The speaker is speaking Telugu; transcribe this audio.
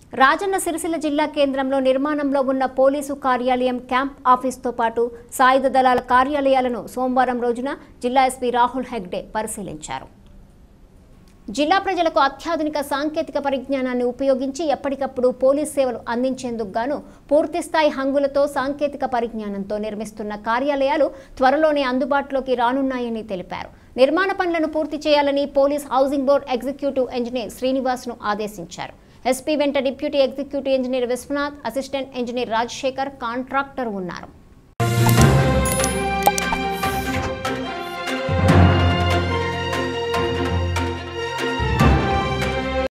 రాజన్న సిరిసిల్ల జిల్లా కేంద్రంలో నిర్మాణంలో ఉన్న పోలీసు కార్యాలయం క్యాంప్ ఆఫీస్తో పాటు సాయుధ దళాల కార్యాలయాలను సోమవారం రోజున జిల్లా ఎస్పీ రాహుల్ హెగ్డే పరిశీలించారు జిల్లా ప్రజలకు అత్యాధునిక సాంకేతిక పరిజ్ఞానాన్ని ఉపయోగించి ఎప్పటికప్పుడు పోలీస్ సేవలు అందించేందుకు గాను పూర్తిస్థాయి హంగులతో సాంకేతిక పరిజ్ఞానంతో నిర్మిస్తున్న కార్యాలయాలు త్వరలోనే అందుబాటులోకి రానున్నాయని తెలిపారు నిర్మాణ పనులను పూర్తి చేయాలని police housing board executive engineer శ్రీనివాస్ను ఆదేశించారు ఎస్పీ వెంట deputy executive engineer Viswanath assistant engineer Rajasekhar contractor ఉన్నారు